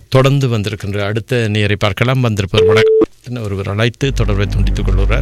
தொடர்ந்து வந்திருக்கின்ற அடுத்த நேரை பார்க்கலாம் வந்திருப்பவர் வணக்கம் ஒருவர் அழைத்து தொடர்பை துண்டித்துக் கொள்கிறார்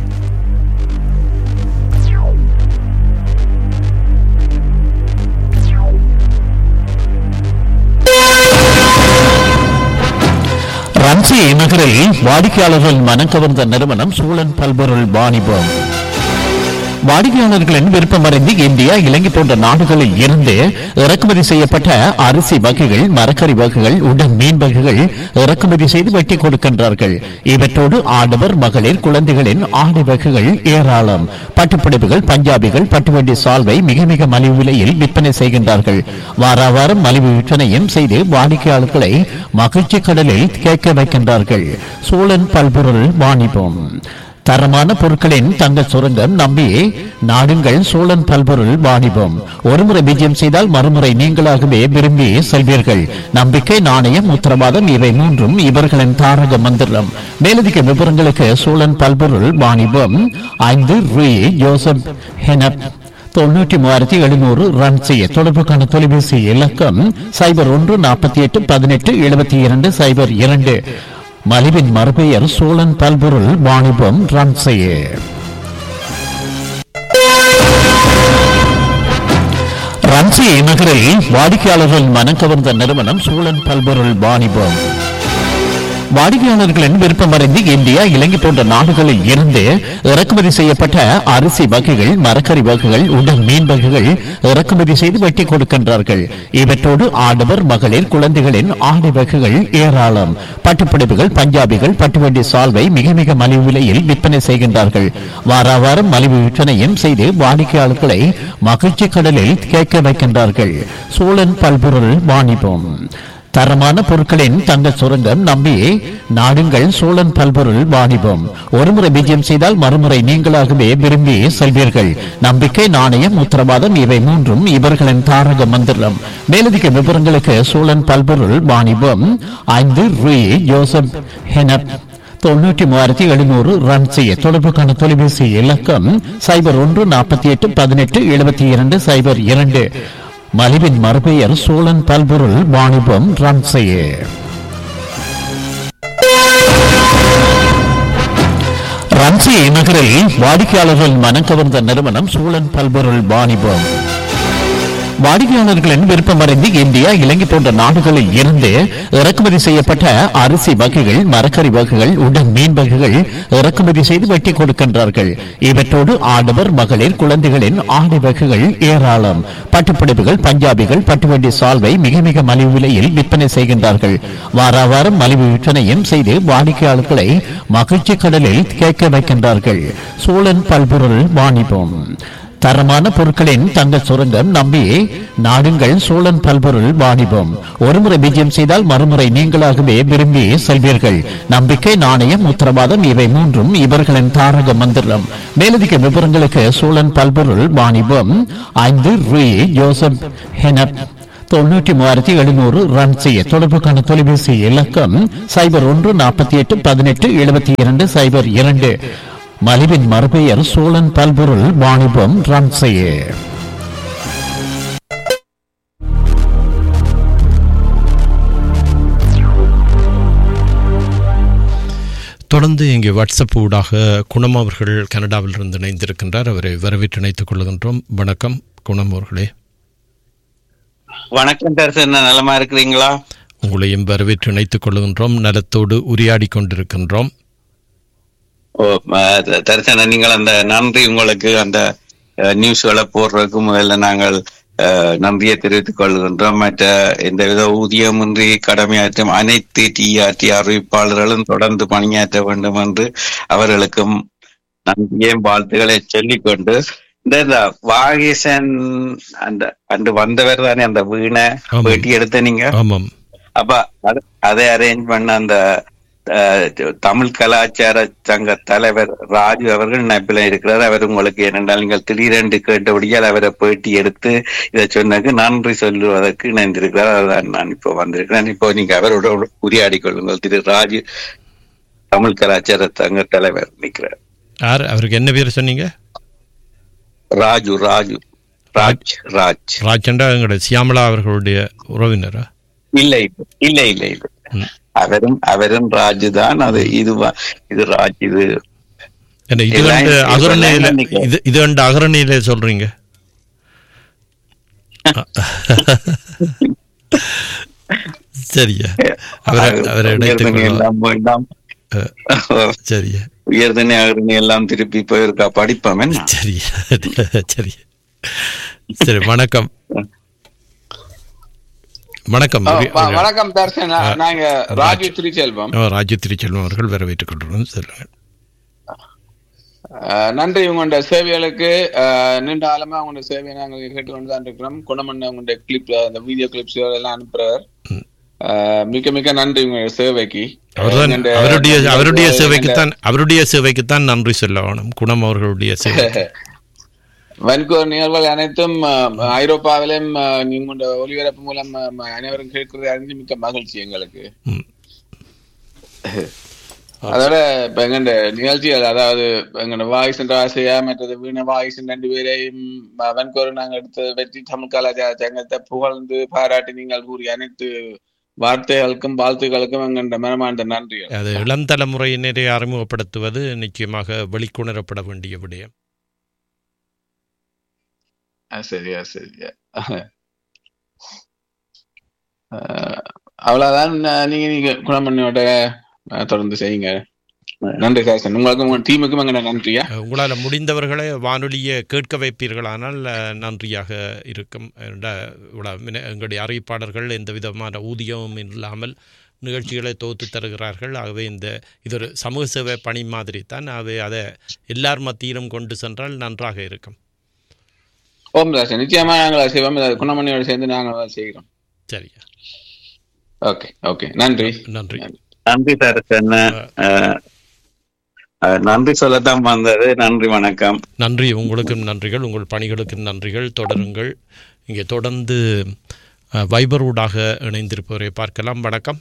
ரன்சி நகரில் வாடிக்கையாளர்கள் மனம் கவர்ந்த நிறுவனம் சூழன் பல்பொருள் வாணிபம் வாடிக்கையாளர்களின் விருப்பமறிந்து இந்தியா இலங்கை போன்ற நாடுகளில் இருந்து இறக்குமதி செய்யப்பட்ட அரிசி வகைகள் மரக்கறி வகைகள் உடன் மீன் வகைகள் இறக்குமதி செய்து வெட்டி கொடுக்கின்றார்கள் இவற்றோடு ஆடவர் மகளிர் குழந்தைகளின் ஆடை வகைகள் ஏராளம் பட்டுப்பிடிப்புகள் பஞ்சாபிகள் பட்டுவண்டி சால்வை மிக மிக மலிவு விலையில் விற்பனை செய்கின்றார்கள் வார வாரம் மலிவு விற்பனையும் செய்து வாடிக்கையாளர்களை மகிழ்ச்சி கடலில் கேட்க வைக்கின்றார்கள் சோழன் பல்பொருள் வாணிபம் தரமான பொருட்களின் தங்க சுரங்கம் நம்பி நாடுங்கள் சோழன் பல்பொருள் வாணிபம் ஒருமுறை விஜயம் செய்தால் மறுமுறை நீங்களாகவே விரும்பி செல்வீர்கள் நம்பிக்கை நாணயம் உத்தரவாதம் இவை மூன்றும் இவர்களின் தாரக மந்திரம் மேலதிக விவரங்களுக்கு சோழன் பல்பொருள் வாணிபம் ஐந்து ரூ ஜோசப் ஹெனப் தொண்ணூற்றி மூவாயிரத்தி எழுநூறு ரன் செய்ய தொடர்புக்கான தொலைபேசி இலக்கம் சைபர் ஒன்று நாற்பத்தி எட்டு பதினெட்டு எழுபத்தி இரண்டு சைபர் இரண்டு மலிவின் மறுபெயர் சோழன் பல்பொருள் வாணிபம் ரன் செய்ய ரன்சி நகரில் வாடிக்கையாளர்கள் மனம் கவர்ந்த நிறுவனம் சூழன் பல்பொருள் வாணிபம் வாடிக்கையாளர்களின் விருப்பமறிந்து இந்தியா இலங்கை போன்ற நாடுகளில் இருந்து இறக்குமதி செய்யப்பட்ட அரிசி வகைகள் மரக்கறி வகைகள் உடன் மீன் வகைகள் இறக்குமதி செய்து வெட்டி கொடுக்கின்றார்கள் இவற்றோடு ஆடவர் மகளிர் குழந்தைகளின் ஆடை வகைகள் ஏராளம் பட்டுப்பிடிப்புகள் பஞ்சாபிகள் பட்டுவண்டி சால்வை மிக மிக மலிவு விலையில் விற்பனை செய்கின்றார்கள் வார வாரம் மலிவு விற்பனையும் செய்து வாடிக்கையாளர்களை மகிழ்ச்சி கடலில் கேட்க வைக்கின்றார்கள் சோழன் பல்பொருள் வாணிபம் தரமான பொருட்களின் தங்க சுரங்கம் நம்பி நாடுங்கள் சோழன் பல்பொருள் வாணிபம் ஒருமுறை விஜயம் செய்தால் மறுமுறை நீங்களாகவே விரும்பி செல்வீர்கள் நம்பிக்கை நாணயம் உத்தரவாதம் இவை மூன்றும் இவர்களின் தாரக மந்திரம் மேலதிக விவரங்களுக்கு சோழன் பல்பொருள் வாணிபம் ஐந்து ரூ ஜோசப் ஹெனப் தொண்ணூற்றி மூவாயிரத்தி எழுநூறு ரன் செய்ய தொடர்புக்கான தொலைபேசி இலக்கம் சைபர் ஒன்று நாற்பத்தி எட்டு பதினெட்டு எழுபத்தி இரண்டு சைபர் இரண்டு மலிவின் மறுபெயர் சோழன் பல்பொருள் வாணிபம் ரன் செய்ய ரன்சி நகரில் வாடிக்கையாளர்கள் மனம் கவர்ந்த நிறுவனம் சூழன் பல்பொருள் வாணிபம் வாடிக்கையாளர்களின் விருப்பமறிந்து இந்தியா இலங்கை போன்ற நாடுகளில் இருந்து இறக்குமதி செய்யப்பட்ட அரிசி வகைகள் மரக்கறி வகைகள் உடன் மீன் வகைகள் இறக்குமதி செய்து வெட்டி கொடுக்கின்றார்கள் இவற்றோடு ஆடவர் மகளிர் குழந்தைகளின் ஆடை வகைகள் ஏராளம் பட்டுப்பிடிப்புகள் பஞ்சாபிகள் பட்டுவண்டி சால்வை மிக மிக மலிவு விலையில் விற்பனை செய்கின்றார்கள் வார வாரம் மலிவு விற்பனையும் செய்து வாடிக்கையாளர்களை மகிழ்ச்சி கடலில் கேட்க வைக்கின்றார்கள் சோழன் பல்பொருள் வாணிபம் தரமான பொருட்களின் தங்க சுரங்கம் நம்பி நாடுங்கள் சோழன் பல்பொருள் வாணிபம் ஒருமுறை விஜயம் செய்தால் மறுமுறை நீங்களாகவே விரும்பி செல்வீர்கள் நம்பிக்கை நாணயம் உத்தரவாதம் இவை மூன்றும் இவர்களின் தாரக மந்திரம் மேலதிக விவரங்களுக்கு சோழன் பல்பொருள் வாணிபம் ஐந்து ரூ ஜோசப் ஹெனப் தொண்ணூற்றி மூவாயிரத்தி எழுநூறு ரன் செய்ய தொடர்புக்கான தொலைபேசி இலக்கம் சைபர் ஒன்று நாற்பத்தி எட்டு பதினெட்டு எழுபத்தி இரண்டு சைபர் இரண்டு மலிவின் மறுபெயர் சோழன் பல்பொருள் வாணிபம் ரன் செய்ய தொடர்ந்து இங்கே வாட்ஸ்அப் ஊடாக குணம் அவர்கள் கனடாவில் இருந்து இணைந்திருக்கின்றார் அவரை வரவேற்று இணைத்துக் கொள்கின்றோம் வணக்கம் குணம் அவர்களே வணக்கம் தரிசன் நலமா இருக்கிறீங்களா உங்களையும் வரவேற்று இணைத்துக் கொள்கின்றோம் நலத்தோடு உரையாடி கொண்டிருக்கின்றோம் ஓ ம- தரிசன நீங்கள் அந்த நன்றி உங்களுக்கு அந்த அஹ், நியூஸ்களை போடுறதுக்கு முதல்ல நாங்கள் அஹ், நன்றியை தெரிவித்துக் கொள்கின்றோம் மற்ற எந்தவித ஊதியமின்றி கடமையாற்றும் அனைத்து டிஆர்டி அறிவிப்பாளர்களும் தொடர்ந்து பணியாற்ற வேண்டும் என்று அவர்களுக்கும் நன்றியையும் வாழ்த்துக்களை சொல்லிக்கொண்டு இந்த இந்த வாகேசன் அந்த அன்று வந்தவர் தானே அந்த வீணை ஆமாம். பேட்டி எடுத்த நீங்க ஆமாம் அப்ப அது- அதை அரேஞ்ச் பண்ண அந்த அஹ், தமிழ் கலாச்சார சங்க தலைவர் ராஜு அவர்கள் நப்பில இருக்கிறார் அவர் உங்களுக்கு ஏனென்றால் நீங்கள் திடீரென்று கேட்டபடியால் அவரை பேட்டி எடுத்து இதை சொன்னதுக்கு நன்றி சொல்லுவதற்கு இணைந்திருக்கிறார் அதுதான் நான் இப்போ வந்திருக்கிறேன் இப்போ நீங்க அவரோட உரையாடி கொள்ளுங்கள் திரு ராஜு தமிழ் கலாச்சார சங்க தலைவர் நிற்கிறார் யார் அவருக்கு என்ன பேர் சொன்னீங்க ராஜு ராஜு ராஜ் ராஜ் ராஜண்டா எங்களுடைய சியாமலா அவர்களுடைய உறவினரா இல்ல இல்ல இல்ல இல்ல இல்ல ம். அவரும் அவரும் ராஜு தான் அது இது வ- இது ராஜ் இது என்ன இது எல்லாம் வந்து இப்ப அகரணையில எல்லாம் இன்னைக்கு- இது இது வந்து அகரணையில சொல்றீங்க சரியா அவரை அவரை இணைத்துக் உயர்தனி கொள்ளலாம் எல்லாம் வேண்டாம் சரியா உயர்தனி அகரணி எல்லாம் திருப்பி போயிருக்கா படிப்போம் என்ன சரியா சரி சரி வணக்கம் வணக்கம் ஓ, உரிய- வ- வணக்கம் தர்ஷன் நான்- நாங்க ராஜு திருச்செல்வம் ஆ, ராஜு திருச்செல்வம் அவர்கள் வரவேற்றுக் கொள்கிறோம் சொல்லுங்கள் அஹ், நன்றி உங்களோட சேவைகளுக்கு அஹ், நீண்ட காலமா உங்களோட சேவையை நாங்கள் கேட்டுக்கொண்டு தான் இருக்கிறோம் குணமண்ண உங்களுடைய கிளிப் அந்த வீடியோ கிளிப்ஸ் எல்லாம் அனுப்புறார் அஹ், மிக்க மிக்க நன்றி உங்களுடைய சேவைக்கு அவர்தான் எங்களுடைய- அவருடைய அவருடைய எங்களுடைய- சேவைக்குத்தான் அவருடைய சேவைக்குத்தான் நன்றி சொல்ல வேணும் குணம் அவர்களுடைய சேவை வன்கூர் நிகழ்வுகள் அனைத்தும் அஹ், ஐரோப்பாவிலும் அஹ், உங்களுடைய ஒலிபரப்பு மூலம் அஹ், அனைவரும் கேட்கிறது அறிஞ்சு மிக்க மகிழ்ச்சி எங்களுக்கு ம். அதோட இப்ப எங்கண்ட நிகழ்ச்சிகள் அதாவது எங்கட வாய்ஸ் என்ற ஆசையா மற்றது வீண வாய்ஸ் ரெண்டு பேரையும் வன்கோர் நாங்க எடுத்த வெற்றி தமிழ் கலாச்சார சங்கத்தை புகழ்ந்து பாராட்டி நீங்கள் கூறிய அனைத்து வார்த்தைகளுக்கும் வாழ்த்துக்களுக்கும் எங்கண்ட மனமார்ந்த நன்றிகள் அது இளம் தலைமுறையினரை அறிமுகப்படுத்துவது நிச்சயமாக வெளிக்கொணரப்பட வேண்டிய விடயம் ஆ, சரியா சரியா அஹ், அவ்வளவுதான் அஹ், நீங்க நீங்க குணமண்ணியோட அஹ், தொடர்ந்து செய்யுங்க நன்றி சாசன் உங்களுக்கும் உங்க டீமுக்கும் எங்கட நன்றியா உங்களால் முடிந்தவர்களை வானொலியை கேட்க வைப்பீர்களானால் அஹ், நன்றியாக இருக்கும் என்ற இவ்வளவு மின- எங்களுடைய அறிவிப்பாளர்கள் எந்த விதமான ஊதியமும் இல்லாமல் நிகழ்ச்சிகளை தொகுத்து தருகிறார்கள் ஆகவே இந்த இது ஒரு சமூக சேவை பணி மாதிரி தான் ஆகவே அதை எல்லார் மத்தியிலும் கொண்டு சென்றால் நன்றாக இருக்கும் ஓம் தாசன் நிச்சயமா நாங்கள் அதை செய்வோம் இதை குணமணியோட சேர்ந்து நாங்கள் அதை செய்கிறோம் சரியா ஓகே ஓகே நன்றி நன்றி நன்றி தரசன் நன்றி சொல்லத்தான் வந்தது நன்றி வணக்கம் நன்றி உங்களுக்கும் நன்றிகள் உங்கள் பணிகளுக்கும் நன்றிகள் தொடருங்கள் இங்கே தொடர்ந்து அஹ், வைபர் ஊடாக இணைந்திருப்பவரை பார்க்கலாம் வணக்கம்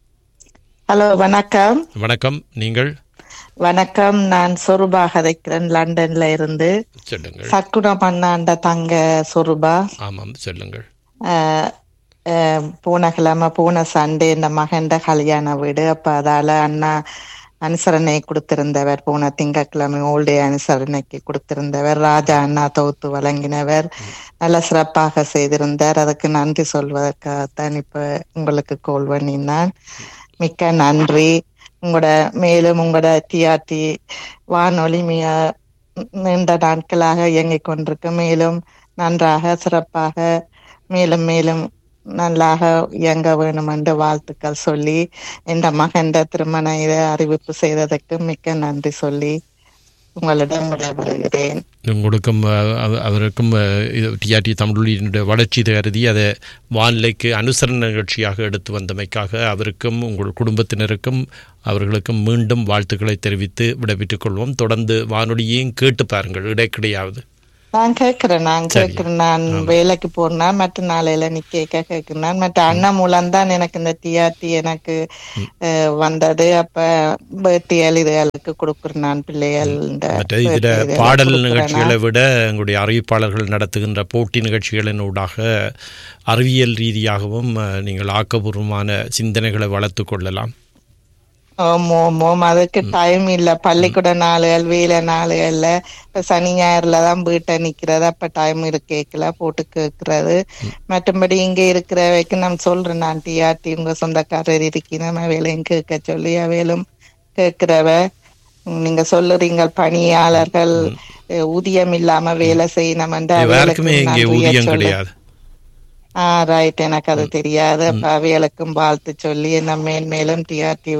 ஹலோ வணக்கம் வணக்கம் நீங்கள் வணக்கம் நான் சொருபா கதைக்கிறேன் லண்டன்ல இருந்து சொல்லுங்கள் சக்குனம் அண்ணாண்ட தங்க சொருபா ஆமாம் சொல்லுங்கள் அஹ், அஹ், போன கிழமை போன சண்டே இந்த மகன்ட கல்யாண வீடு அப்ப அதால அண்ணா அனுசரணை கொடுத்திருந்தவர் போன திங்கட்கிழமை ஓல்டே அனுசரணைக்கு கொடுத்திருந்தவர் ராஜா அண்ணா தொகுத்து வழங்கினவர் நல்ல சிறப்பாக செய்திருந்தார் அதுக்கு நன்றி சொல்வதற்காகத்தான் இப்ப உங்களுக்கு கோல் பண்ணினான் மிக்க நன்றி உங்களோட மேலும் உங்களோட டிஆர்டி வானொலி மிக நீண்ட நாட்களாக இயங்கிக் கொண்டிருக்கு மேலும் நன்றாக சிறப்பாக மேலும் மேலும் நல்லாக இயங்க வேணும் என்று வாழ்த்துக்கள் சொல்லி இந்த மகன் திருமண இதை அறிவிப்பு செய்ததற்கு மிக்க நன்றி சொல்லி உங்களிடம் விடைபெறுகிறேன் உங்களுக்கும் அஹ், அவ- அவருக்கும் அஹ், இது டிஆர்டி தமிழொலியினுடைய வளர்ச்சி கருதி அதை வானிலைக்கு அனுசரணை நிகழ்ச்சியாக எடுத்து வந்தமைக்காக அவருக்கும் உங்கள் குடும்பத்தினருக்கும் அவர்களுக்கும் மீண்டும் வாழ்த்துக்களை தெரிவித்து விடைபெற்றுக் கொள்வோம் தொடர்ந்து வானொலியையும் கேட்டு பாருங்கள் இடைக்கிடையாவது நான் கேட்கிறேன் நான் கேட்கிறேன் நான் வேலைக்கு போனா மற்ற நாளையில நீ கேட்க கேட்கிறேன் மற்ற அண்ணன் மூலம் தான் எனக்கு இந்த டிஆர்டி எனக்கு அஹ், வந்தது அப்ப பேட்டியல் இதுகளுக்கு கொடுக்குறேன் நான் பிள்ளைகள் இந்த மற்ற இதில் birthday இதுகளுக்கு பாடல் கொடுக்கிறேன் நிகழ்ச்சிகளை விட எங்களுடைய அறிவிப்பாளர்கள் நடத்துகின்ற போட்டி நிகழ்ச்சிகளின் ஊடாக அறிவியல் ரீதியாகவும் அஹ், நீங்கள் ஆக்கபூர்வமான சிந்தனைகளை வளர்த்து கொள்ளலாம் ஓம் ஓம் ஓம் அதுக்கு டைம் இல்ல பள்ளிக்கூட நாளுகள் வேலை நாளுகள்ல இப்ப சனி ஞாயிறுல தான் வீட்டை நிக்கிறது அப்ப டைம் இருக்கேக்கல போட்டு கேக்குறது மற்றபடி இங்க இருக்கிறவைக்கு நான் சொல்றேன் நான் டிஆர்டி உங்க சொந்தக்காரர் இருக்கணும் வேலையும் கேட்க சொல்லி அவையிலும் கேட்கிறவ நீங்க சொல்லுறீங்க பணியாளர்கள் அஹ், ஊதியம் இல்லாம வேலை செய்யணும் என்று யாருக்குமே அவைகளுக்கு இங்கே நன்றியை ஊதியம் சொல்ல- கிடையாது ஆ ரைட் எனக்கு அது தெரியாது அப்ப அவைகளுக்கும் வாழ்த்து சொல்லி நம்ம மேன்மேலும் டிஆர்டி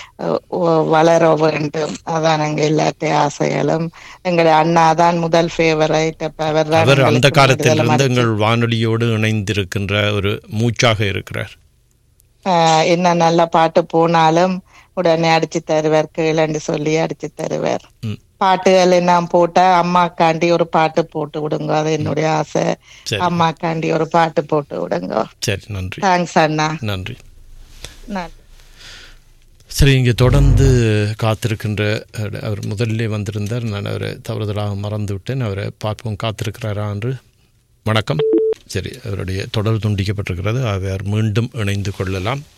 வளர வேண்டும் அதான் எங்க எல்லாத்தையும் ஆசைகளும் எங்களுடைய அண்ணா தான் முதல் ஃபேவரைட் அப்ப அவர் தான் அவர் அந்த எங்களுக்கு காலத்திலிருந்து விடுதலை எங்கள் வானொலியோடு இணைந்திருக்கின்ற ஒரு மூச்சாக இருக்கிறார் ஆஹ் என்ன நல்ல பாட்டு போனாலும் உடனே அடிச்சு தருவார் கீழண்டு சொல்லி அடிச்சு தருவார் ம். பாட்டுகள் எல்லாம் போட்டா அம்மாக்காண்டி ஒரு பாட்டு போட்டு விடுங்க அது என்னுடைய ஆசை சரி அம்மாக்காண்டி ஒரு பாட்டு போட்டு விடுங்க சரி நன்றி தேங்க்ஸ் அண்ணா நன்றி நன்றி சரி இங்கே தொடர்ந்து காத்திருக்கின்ற அஹ், அவர் முதல்ல வந்திருந்தார் நான் அவரை தவறுதலாக மறந்து விட்டேன் அவரை பார்ப்போம் காத்திருக்கிறாரா என்று வணக்கம் சரி அவருடைய தொடர் துண்டிக்கப்பட்டிருக்கிறது அவர் மீண்டும் இணைந்து கொள்ளலாம்